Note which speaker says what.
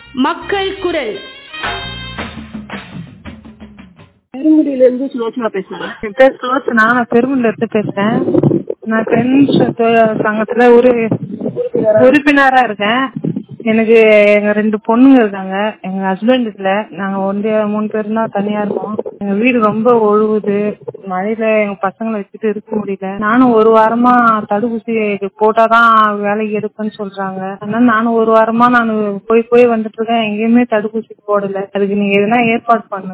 Speaker 1: மக்கள் குரல்
Speaker 2: பெருங்குடியில இருந்து சுலோச்சனா பேசுறேன்
Speaker 3: என் பேர் சுலோச்சனா நான் பெருங்குடில இருந்து பேசுறேன் நான் பெண் சங்கத்துல ஒரு உறுப்பினரா இருக்கேன் எனக்கு எங்க ரெண்டு பொண்ணுங்க இருக்காங்க எங்க ஹஸ்பண்ட் இல்ல நாங்க ஒன்றே மூணு பேர் தான் தனியா இருக்கோம் எங்க வீடு ரொம்ப ஒழுகுது மழையில எங்க பசங்களை வச்சுட்டு இருக்க முடியல நானும் ஒரு வாரமா தடுப்பூசி போட்டாதான் வேலைக்கு எடுப்பேன்னு சொல்றாங்க அதனால நானும் ஒரு வாரமா நான் போய் போய் வந்துட்டு இருக்கேன் எங்கேயுமே தடுப்பூசி போடல அதுக்கு நீங்க எதனா ஏற்பாடு பண்ணுங்க